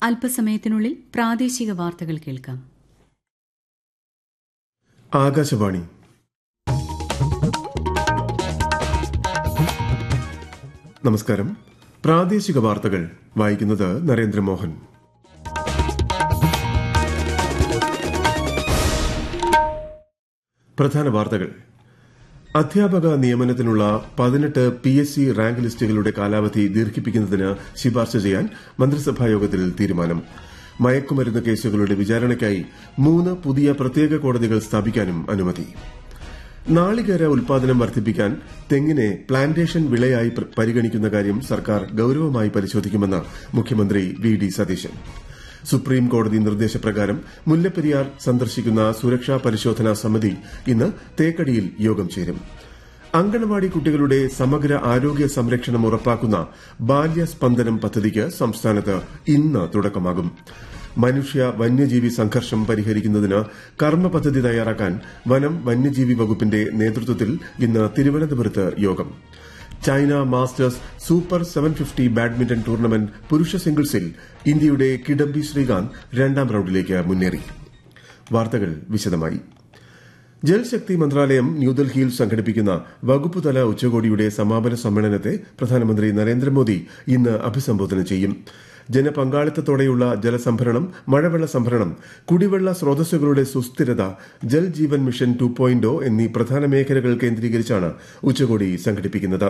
അല്പസമയത്തിനുള്ളിൽ പ്രാദേശിക വാർത്തകൾ കേൾക്കാം ആകാശവാണി നമസ്കാരം പ്രാദേശിക വാർത്തകൾ വായിക്കുന്നത് നരേന്ദ്രമോഹൻ പ്രധാന വാർത്തകൾ അധ്യാപക നിയമനത്തിനുള്ള പതിനെട്ട് പി എസ് സി റാങ്ക് ലിസ്റ്റുകളുടെ കാലാവധി ദീർഘിപ്പിക്കുന്നതിന് ശുപാർശ ചെയ്യാൻ മന്ത്രിസഭാ യോഗത്തിൽ തീരുമാനം മയക്കുമരുന്ന് കേസുകളുടെ വിചാരണയ്ക്കായി മൂന്ന് പുതിയ പ്രത്യേക കോടതികൾ സ്ഥാപിക്കാനും അനുമതി നാളികേര ഉൽപാദനം വർദ്ധിപ്പിക്കാൻ തെങ്ങിനെ പ്ലാന്റേഷൻ വിളയായി പരിഗണിക്കുന്ന കാര്യം സർക്കാർ ഗൌരവമായി പരിശോധിക്കുമെന്ന് മുഖ്യമന്ത്രി വി ഡി സതീശൻ സുപ്രീം കോടതി നിർദ്ദേശപ്രകാരം മുല്ലപ്പെരിയാർ സന്ദർശിക്കുന്ന സുരക്ഷാ പരിശോധനാ സമിതി ഇന്ന് തേക്കടിയിൽ യോഗം ചേരും അങ്കണവാടി കുട്ടികളുടെ സമഗ്ര ആരോഗ്യ സംരക്ഷണം ഉറപ്പാക്കുന്ന ബാല്യസ്പന്ദനം പദ്ധതിക്ക് സംസ്ഥാനത്ത് ഇന്ന് തുടക്കമാകും മനുഷ്യ വന്യജീവി സംഘർഷം പരിഹരിക്കുന്നതിന് കർമ്മ പദ്ധതി തയ്യാറാക്കാൻ വനം വന്യജീവി വകുപ്പിന്റെ നേതൃത്വത്തിൽ ഇന്ന് തിരുവനന്തപുരത്ത് യോഗം China masters super seven fifty badminton tournament പുരുഷ സിംഗിൾസിൽ ഇന്ത്യയുടെ കിഡംബി ശ്രീകാന്ത് രണ്ടാം റൌണ്ടിലേക്ക് മുന്നേറി വാർത്തകൾ വിശദമായി ജൽശക്തി മന്ത്രാലയം ന്യൂഡൽഹിയിൽ സംഘടിപ്പിക്കുന്ന വകുപ്പുതല ഉച്ചകോടിയുടെ സമാപന സമ്മേളനത്തെ പ്രധാനമന്ത്രി നരേന്ദ്രമോദി ഇന്ന് അഭിസംബോധന ചെയ്യും ജനപങ്കാളിത്തത്തോടെയുള്ള ജലസംഭരണം മഴവെള്ള സംഭരണം കുടിവെള്ള സ്രോതസ്സുകളുടെ സുസ്ഥിരത Jal Jeevan mission two point എന്നീ പ്രധാന മേഖലകൾ കേന്ദ്രീകരിച്ചാണ് ഉച്ചകോടി സംഘടിപ്പിക്കുന്നത്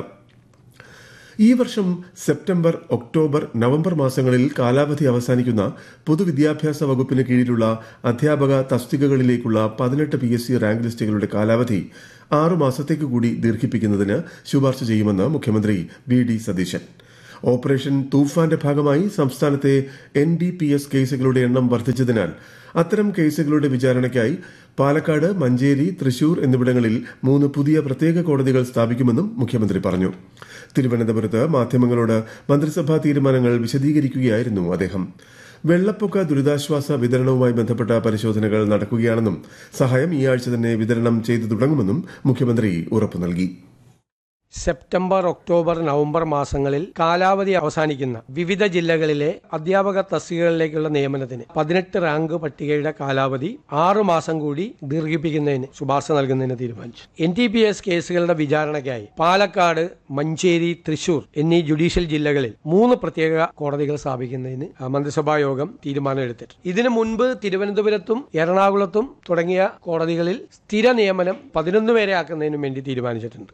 ഈ വർഷം സെപ്റ്റംബർ ഒക്ടോബർ നവംബർ മാസങ്ങളിൽ കാലാവധി അവസാനിക്കുന്ന പൊതുവിദ്യാഭ്യാസ വകുപ്പിന് കീഴിലുള്ള അധ്യാപക തസ്തികകളിലേക്കുള്ള പതിനെട്ട് പി എസ് സി റാങ്ക് ലിസ്റ്റുകളുടെ കാലാവധി ആറു മാസത്തേക്ക് കൂടി ദീർഘിപ്പിക്കുന്നതിന് ശുപാർശ ചെയ്യുമെന്ന് മുഖ്യമന്ത്രി വി ഡി സതീശൻ ഓപ്പറേഷൻ തൂഫാന്റെ ഭാഗമായി സംസ്ഥാനത്തെ എൻ ഡി പി എസ് കേസുകളുടെ എണ്ണം വർദ്ധിച്ചതിനാൽ അത്തരം കേസുകളുടെ വിചാരണയ്ക്കായി പാലക്കാട് മഞ്ചേരി തൃശൂർ എന്നിവിടങ്ങളിൽ മൂന്ന് പുതിയ പ്രത്യേക കോടതികൾ സ്ഥാപിക്കുമെന്നും മുഖ്യമന്ത്രി പറഞ്ഞു തിരുവനന്തപുരത്ത് മാധ്യമങ്ങളോട് മന്ത്രിസഭാ തീരുമാനങ്ങൾ വിശദീകരിക്കുകയായിരുന്നു അദ്ദേഹം വെള്ളപ്പൊക്ക ദുരിതാശ്വാസ വിതരണവുമായി ബന്ധപ്പെട്ട പരിശോധനകൾ നടക്കുകയാണെന്നും സഹായം ഈ ആഴ്ച തന്നെ വിതരണം ചെയ്തു തുടങ്ങുമെന്നും മുഖ്യമന്ത്രി ഉറപ്പു നൽകി സെപ്റ്റംബർ ഒക്ടോബർ നവംബർ മാസങ്ങളിൽ കാലാവധി അവസാനിക്കുന്ന വിവിധ ജില്ലകളിലെ അധ്യാപക തസ്തികകളിലേക്കുള്ള നിയമനത്തിന് പതിനെട്ട് റാങ്ക് പട്ടികയുടെ കാലാവധി ആറു മാസം കൂടി ദീർഘിപ്പിക്കുന്നതിന് ശുപാർശ നൽകുന്നതിന് തീരുമാനിച്ചു എൻ ടി പി എസ് കേസുകളുടെ വിചാരണയ്ക്കായി പാലക്കാട് മഞ്ചേരി തൃശൂർ എന്നീ ജുഡീഷ്യൽ ജില്ലകളിൽ മൂന്ന് പ്രത്യേക കോടതികൾ സ്ഥാപിക്കുന്നതിന് മന്ത്രിസഭാ യോഗം തീരുമാനമെടുത്തിട്ടുണ്ട് ഇതിനു മുൻപ് തിരുവനന്തപുരത്തും എറണാകുളത്തും തുടങ്ങിയ കോടതികളിൽ സ്ഥിര നിയമനം പതിനൊന്ന് പേരെ ആക്കുന്നതിനും വേണ്ടി തീരുമാനിച്ചിട്ടുണ്ട്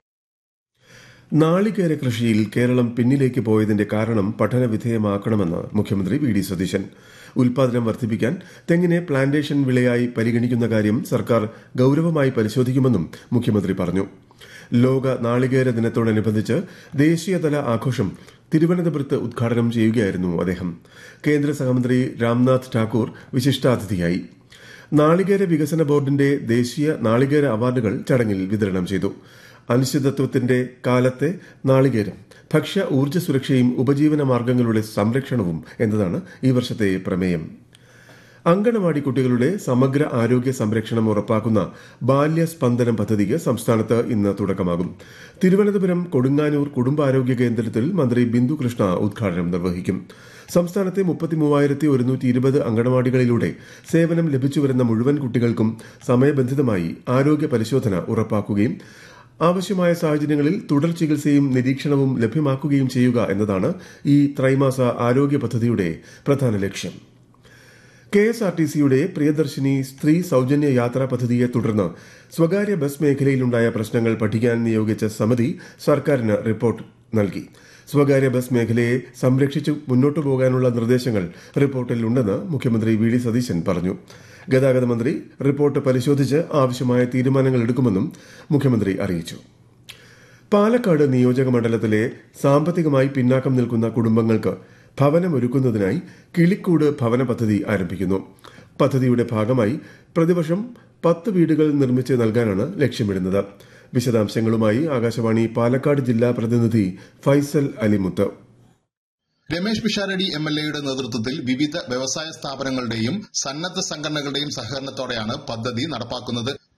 നാളികേര കൃഷിയിൽ കേരളം പിന്നിലേക്ക് പോയതിന്റെ കാരണം പഠന വിധേയമാക്കണമെന്ന് മുഖ്യമന്ത്രി വി ഡി സതീശൻ ഉൽപാദനം വർദ്ധിപ്പിക്കാൻ തെങ്ങിനെ പ്ലാന്റേഷൻ വിളയായി പരിഗണിക്കുന്ന കാര്യം സർക്കാർ ഗൌരവമായി പരിശോധിക്കുമെന്നും മുഖ്യമന്ത്രി പറഞ്ഞു ലോക നാളികേര ദിനത്തോടനുബന്ധിച്ച് ദേശീയതല ആഘോഷം തിരുവനന്തപുരത്ത് ഉദ്ഘാടനം ചെയ്യുകയായിരുന്നു അദ്ദേഹം കേന്ദ്ര സഹമന്ത്രി രാംനാഥ് ഠാക്കൂർ വിശിഷ്ടാതിഥിയായി നാളികേര വികസന ബോർഡിന്റെ ദേശീയ നാളികേര അവാർഡുകൾ ചടങ്ങിൽ വിതരണം ചെയ്തു അനിശ്ചിതത്വത്തിന്റെ കാലത്തെ നാളികേരം ഭക്ഷ്യ ഊർജ്ജ സുരക്ഷയും ഉപജീവന മാർഗങ്ങളുടെ സംരക്ഷണവും എന്നതാണ് ഈ വർഷത്തെ പ്രമേയം അങ്കണവാടി കുട്ടികളുടെ സമഗ്ര ആരോഗ്യ സംരക്ഷണം ഉറപ്പാക്കുന്ന ബാല്യസ്പന്ദനം പദ്ധതിക്ക് സംസ്ഥാനത്ത് ഇന്ന് തുടക്കമാകും തിരുവനന്തപുരം കൊടുങ്ങാനൂർ കുടുംബാരോഗ്യ കേന്ദ്രത്തിൽ മന്ത്രി ബിന്ദു കൃഷ്ണ ഉദ്ഘാടനം നിർവഹിക്കും സംസ്ഥാനത്തെ മുപ്പത്തിമൂവായിരത്തി ഒരുന്നൂറ്റി ഇരുപത് അങ്കണവാടികളിലൂടെ സേവനം ലഭിച്ചുവരുന്ന മുഴുവൻ കുട്ടികൾക്കും സമയബന്ധിതമായി ആരോഗ്യ പരിശോധന ഉറപ്പാക്കുകയും ആവശ്യമായ സാഹചര്യങ്ങളിൽ തുടർ ചികിത്സയും നിരീക്ഷണവും ലഭ്യമാക്കുകയും ചെയ്യുക എന്നതാണ് ഈ ത്രൈമാസ ആരോഗ്യ പദ്ധതിയുടെ പ്രധാന ലക്ഷ്യം കെ എസ് ആർ ടി സിയുടെ പ്രിയദർശിനി സ്ത്രീ സൌജന്യ യാത്രാ പദ്ധതിയെ തുടർന്ന് സ്വകാര്യ ബസ് മേഖലയിലുണ്ടായ പ്രശ്നങ്ങൾ പഠിക്കാൻ നിയോഗിച്ച സമിതി സർക്കാരിന് റിപ്പോർട്ട് നൽകി സ്വകാര്യ ബസ് മേഖലയെ സംരക്ഷിച്ചു മുന്നോട്ടു പോകാനുള്ള നിർദ്ദേശങ്ങൾ റിപ്പോർട്ടിൽ ഉണ്ടെന്ന് മുഖ്യമന്ത്രി വി ഡി സതീശൻ പറഞ്ഞു ഗതാഗത മന്ത്രി റിപ്പോർട്ട് പരിശോധിച്ച് ആവശ്യമായ തീരുമാനങ്ങൾ എടുക്കുമെന്നും മുഖ്യമന്ത്രി അറിയിച്ചു പാലക്കാട് നിയോജക മണ്ഡലത്തിലെ സാമ്പത്തികമായി പിന്നാക്കം നിൽക്കുന്ന കുടുംബങ്ങൾക്ക് ഭവനമൊരുക്കുന്നതിനായി കിളിക്കൂട് ഭവന പദ്ധതി ആരംഭിക്കുന്നു പദ്ധതിയുടെ ഭാഗമായി പ്രതിവർഷം പത്ത് വീടുകൾ നിർമ്മിച്ച് നൽകാനാണ് ലക്ഷ്യമിടുന്നത് വിശദാംശങ്ങളുമായി ആകാശവാണി പാലക്കാട് ജില്ലാ പ്രതിനിധി ഫൈസൽ അലിമുത്ത് രമേശ് പിഷാരടി എം എൽ എയുടെ നേതൃത്വത്തിൽ വിവിധ വ്യവസായ സ്ഥാപനങ്ങളുടെയും സന്നദ്ധ സംഘടനകളുടെയും സഹകരണത്തോടെയാണ് പദ്ധതി നടപ്പാക്കുന്നത്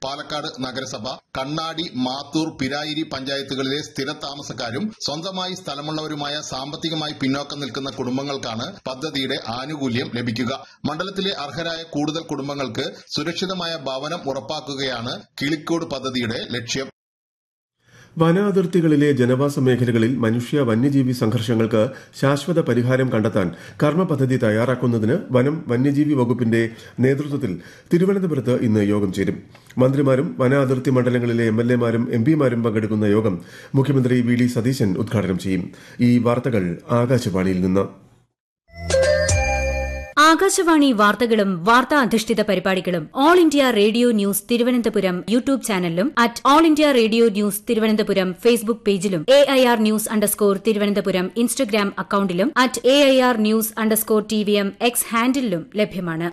പാലക്കാട് നഗരസഭ കണ്ണാടി മാത്തൂർ പിരായിരി പഞ്ചായത്തുകളിലെ സ്ഥിരതാമസക്കാരും സ്വന്തമായി സ്ഥലമുള്ളവരുമായ സാമ്പത്തികമായി പിന്നോക്കം നിൽക്കുന്ന കുടുംബങ്ങൾക്കാണ് പദ്ധതിയുടെ ആനുകൂല്യം ലഭിക്കുക മണ്ഡലത്തിലെ അർഹരായ കൂടുതൽ കുടുംബങ്ങൾക്ക് സുരക്ഷിതമായ ഭവനം ഉറപ്പാക്കുകയാണ് കിളിക്കോട് പദ്ധതിയുടെ ലക്ഷ്യം വനാതിർത്തികളിലെ ജനവാസ മേഖലകളിൽ മനുഷ്യ വന്യജീവി സംഘർഷങ്ങൾക്ക് ശാശ്വത പരിഹാരം കണ്ടെത്താൻ കർമ്മ പദ്ധതി തയ്യാറാക്കുന്നതിന് വനം വന്യജീവി വകുപ്പിന്റെ നേതൃത്വത്തിൽ തിരുവനന്തപുരത്ത് ഇന്ന് യോഗം ചേരും മന്ത്രിമാരും വനാതിർത്തി മണ്ഡലങ്ങളിലെ എം എൽ എമാരും എം പിമാരും പങ്കെടുക്കുന്ന യോഗം മുഖ്യമന്ത്രി വി ഡി സതീശൻ ഉദ്ഘാടനം ചെയ്യും ഈ വാർത്തകൾ ആകാശവാണിയിൽ നിന്ന് ആകാശവാണി വാർത്തകളും വാർത്താ അധിഷ്ഠിത പരിപാടികളും All India Radio news Thiruvananthapuram YouTube ചാനലിലും at All India Radio news Thiruvananthapuram Facebook പേജിലും A I R news underscore Thiruvananthapuram Instagram അക്കൌണ്ടിലും at A I R news underscore T V M X ഹാൻഡിലും ലഭ്യമാണ്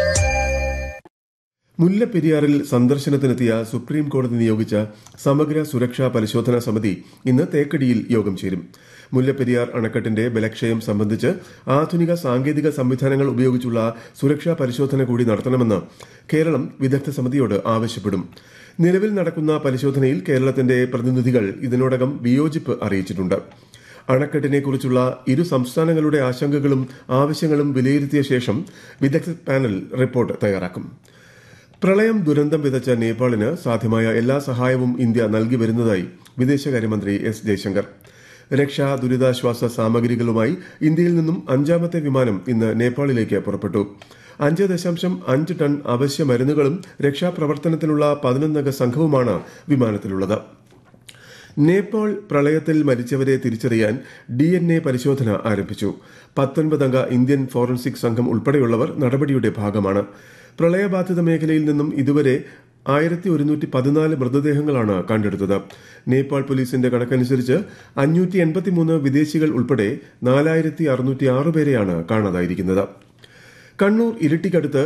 മുല്ലപ്പെരിയാറിൽ സന്ദർശനത്തിനെത്തിയ സുപ്രീം കോടതി നിയോഗിച്ച സമഗ്ര സുരക്ഷാ പരിശോധനാ സമിതി ഇന്ന് തേക്കടിയിൽ യോഗം ചേരും മുല്ലപ്പെരിയാർ അണക്കെട്ടിന്റെ ബലക്ഷയം സംബന്ധിച്ച് ആധുനിക സാങ്കേതിക സംവിധാനങ്ങൾ ഉപയോഗിച്ചുള്ള സുരക്ഷാ പരിശോധന കൂടി നടത്തണമെന്ന് കേരളം വിദഗ്ധ സമിതിയോട് ആവശ്യപ്പെടും നിലവിൽ നടക്കുന്ന പരിശോധനയിൽ കേരളത്തിന്റെ പ്രതിനിധികൾ ഇതിനോടകം വിയോജിപ്പ് അറിയിച്ചിട്ടുണ്ട് അണക്കെട്ടിനെക്കുറിച്ചുള്ള ഇരു സംസ്ഥാനങ്ങളുടെ ആശങ്കകളും ആവശ്യങ്ങളും വിലയിരുത്തിയ ശേഷം വിദഗ്ധ പാനൽ റിപ്പോർട്ട് തയ്യാറാക്കും പ്രളയം ദുരന്തം വിതച്ച നേപ്പാളിന് സാധ്യമായ എല്ലാ സഹായവും ഇന്ത്യ നൽകി വരുന്നതായി വിദേശകാര്യമന്ത്രി എസ് ജയശങ്കർ രക്ഷാ ദുരിതാശ്വാസ സാമഗ്രികളുമായി ഇന്ത്യയിൽ നിന്നും അഞ്ചാമത്തെ വിമാനം ഇന്ന് നേപ്പാളിലേക്ക് പുറപ്പെട്ടു അഞ്ച് ദശാംശം അഞ്ച് ടൺ അവശ്യ മരുന്നുകളും രക്ഷാപ്രവർത്തനത്തിനുള്ള പതിനൊന്നംഗ സംഘവുമാണ് വിമാനത്തിലുള്ളത് നേപ്പാൾ പ്രളയത്തിൽ മരിച്ചവരെ തിരിച്ചറിയാൻ ഡി എൻ എ പരിശോധന ആരംഭിച്ചു പത്തൊൻപതംഗ ഇന്ത്യൻ ഫോറൻസിക് സംഘം ഉൾപ്പെടെയുള്ളവർ നടപടിയുടെ ഭാഗമാണ് പ്രളയബാധിത മേഖലയിൽ നിന്നും ഇതുവരെ ആയിരത്തി ഒരുന്നൂറ്റി പതിനാല് മൃതദേഹങ്ങളാണ് കണ്ടെടുത്തത് നേപ്പാൾ പോലീസിന്റെ കണക്കനുസരിച്ച് അഞ്ഞൂറ്റി എൺപത്തിമൂന്ന് വിദേശികൾ ഉൾപ്പെടെ നാലായിരത്തി അറുന്നൂറ്റി ആറ് പേരെയാണ് കാണാതായിരിക്കുന്നത് കണ്ണൂർ ഇരിട്ടിക്കടുത്ത്